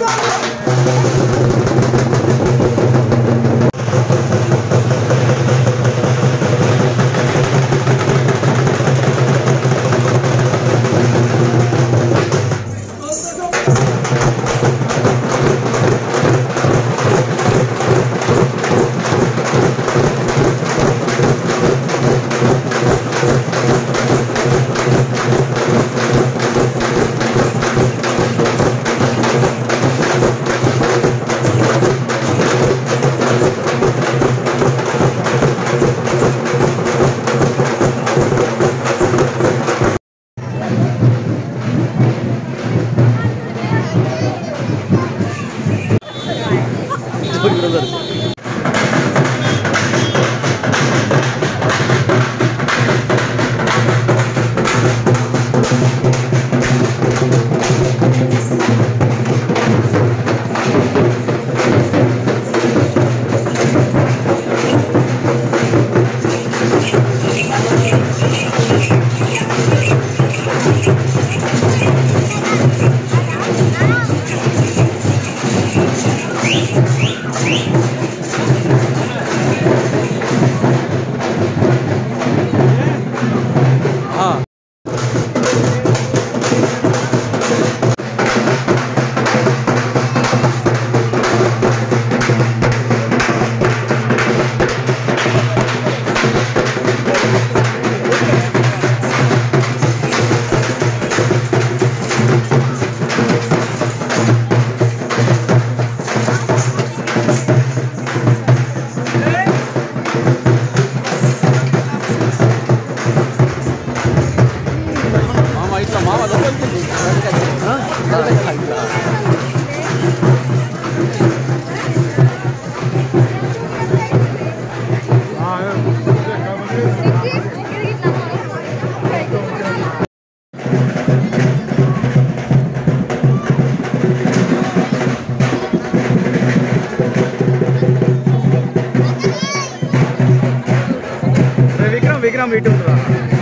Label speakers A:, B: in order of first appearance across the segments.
A: విక్రమ్ విక్రమ్ ఇటు ఉంటుందా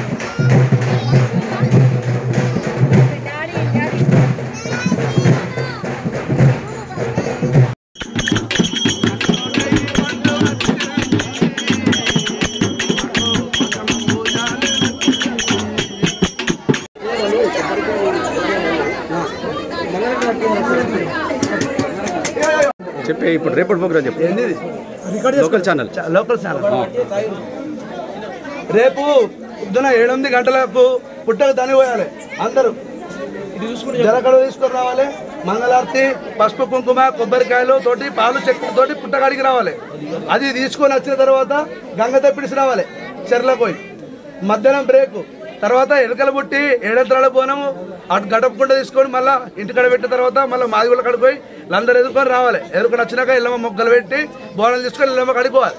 B: చెప్పే ఇప్పుడు రేపటి ప్రోగ్రామ్ చెప్పు
A: ఏంది
B: లోకల్ ఛానల్
A: లోకల్ ఛానల్ రేపు పొద్దున ఏడెనిమిది గంటలకు పుట్టకు తని పోయాలి అందరూ జలకడ తీసుకొని రావాలి మంగళారతి పసుపు కుంకుమ కొబ్బరికాయలు తోటి పాలు చెక్క తోటి పుట్టగాడికి రావాలి అది తీసుకొని వచ్చిన తర్వాత గంగ తెప్పిడిసి రావాలి చెర్లకు పోయి మధ్యాహ్నం బ్రేక్ తర్వాత ఎలుకల బుట్టి ఏడంతరాల బోనము అటు గడపకుండా తీసుకొని మళ్ళీ ఇంటికాడ పెట్టిన తర్వాత మళ్ళీ మాదిగుల కాడికి పోయి అందరు ఎదుర్కొని రావాలి ఎదుర్కొని వచ్చినాక ఇల్లమ్మ మొగ్గలు పెట్టి బోనాలు తీసుకొని ఇల్లమ్మ కడిపోవాలి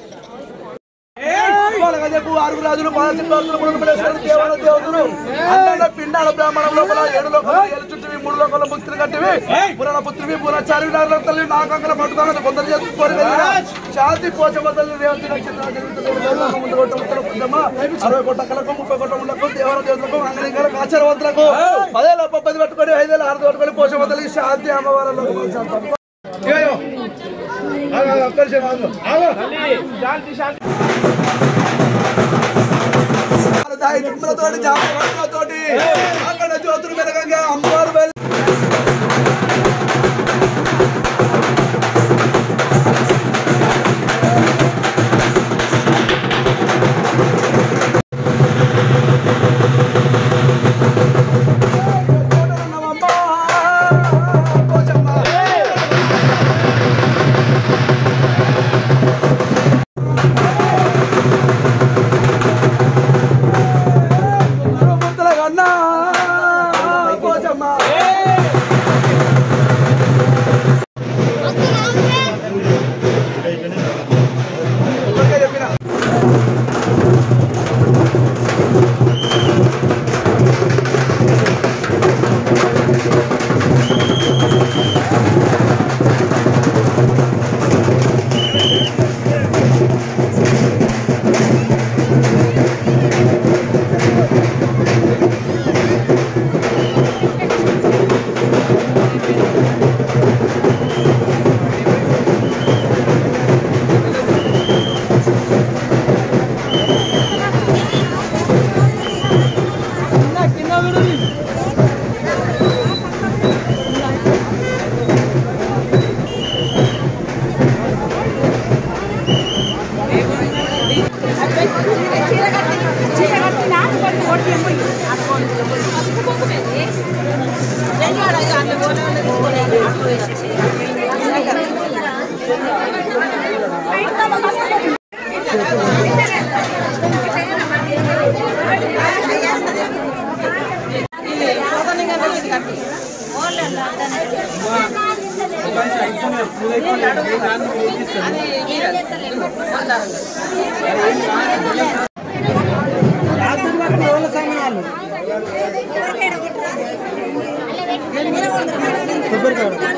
A: చెప్పు ఆరుగురు రాజులు పాలచక్రవర్తులు కుటుంబేశ్వరుడు దేవాల దేవతలు అన్న పిండాల బ్రాహ్మణ లోపల ఏడు లోపల ఏడు చుట్టూ మూడు లోపల ముక్తులు కట్టివి పురాణ పుత్రివి పురాచారి నాలుగు తల్లి నాకంకర పట్టుదల కొందరు చేసుకొని శాంతి పోచమ్మ తల్లి రేవతి నక్షత్రం ముందు కొట్ట ముత్తల పుట్టమ్మ అరవై కొట్టకలకు ముప్పై కొట్ట ఉండకు దేవర దేవతలకు అంగలింగలకు ఆచారవంతులకు పదేళ్ళ పది పట్టుకొని ఐదేళ్ళ ఆరు పట్టుకొని పోచమ్మ తల్లి శాంతి అమ్మవారిలో ఇయ్యో. ఆగు, ఆగు, ఒక్క నిమిషం ఆగు. ఆగు. దాయి తుమ్మలతోటి జాతరతోటి అక్కడ జ్యోతులు వెలగంగా అమ్మవారు వెళ్ళి పోచమ్మ
C: కొబ్బరికాయ